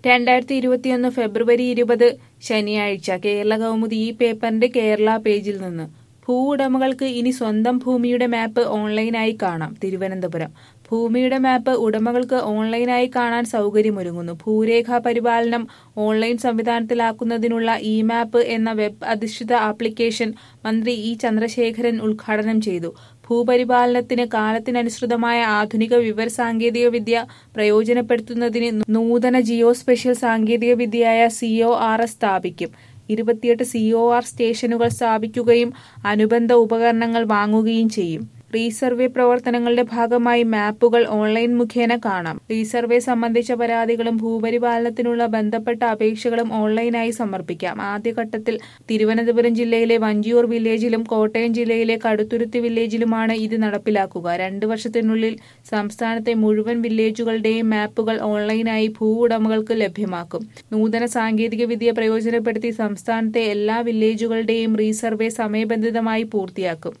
രണ്ടായിരത്തി ഇരുപത്തിയൊന്ന് ഫെബ്രുവരി ഇരുപത് ശനിയാഴ്ച കേരള കൗമുദി ഈ പേപ്പറിന്റെ കേരള പേജിൽ നിന്ന് ഭൂവുടമകൾക്ക് ഇനി സ്വന്തം ഭൂമിയുടെ മാപ്പ് ഓൺലൈനായി കാണാം തിരുവനന്തപുരം ഭൂമിയുടെ മാപ്പ് ഉടമകൾക്ക് ഓൺലൈനായി കാണാൻ സൗകര്യമൊരുങ്ങുന്നു ഭൂരേഖാ പരിപാലനം ഓൺലൈൻ സംവിധാനത്തിലാക്കുന്നതിനുള്ള ഇ മാപ്പ് എന്ന വെബ് അധിഷ്ഠിത ആപ്ലിക്കേഷൻ മന്ത്രി ഇ ചന്ദ്രശേഖരൻ ഉദ്ഘാടനം ചെയ്തു ഭൂപരിപാലനത്തിന് കാലത്തിനനുസൃതമായ ആധുനിക വിവര സാങ്കേതിക വിദ്യ പ്രയോജനപ്പെടുത്തുന്നതിന് നൂതന ജിയോ സ്പെഷ്യൽ സാങ്കേതിക വിദ്യയായ സിഒ ആർ എസ് സ്ഥാപിക്കും ഇരുപത്തിയെട്ട് സിഒ ആർ സ്റ്റേഷനുകൾ സ്ഥാപിക്കുകയും അനുബന്ധ ഉപകരണങ്ങൾ വാങ്ങുകയും ചെയ്യും റീസർവേ പ്രവർത്തനങ്ങളുടെ ഭാഗമായി മാപ്പുകൾ ഓൺലൈൻ മുഖേന കാണാം റീസർവേ സംബന്ധിച്ച പരാതികളും ഭൂപരിപാലനത്തിനുള്ള ബന്ധപ്പെട്ട അപേക്ഷകളും ഓൺലൈനായി സമർപ്പിക്കാം ആദ്യഘട്ടത്തിൽ തിരുവനന്തപുരം ജില്ലയിലെ വഞ്ചിയൂർ വില്ലേജിലും കോട്ടയം ജില്ലയിലെ കടുത്തുരുത്തി വില്ലേജിലുമാണ് ഇത് നടപ്പിലാക്കുക രണ്ടു വർഷത്തിനുള്ളിൽ സംസ്ഥാനത്തെ മുഴുവൻ വില്ലേജുകളുടെയും മാപ്പുകൾ ഓൺലൈനായി ഭൂ ഉടമകൾക്ക് ലഭ്യമാക്കും നൂതന സാങ്കേതിക വിദ്യ പ്രയോജനപ്പെടുത്തി സംസ്ഥാനത്തെ എല്ലാ വില്ലേജുകളുടെയും റീസർവേ സമയബന്ധിതമായി പൂർത്തിയാക്കും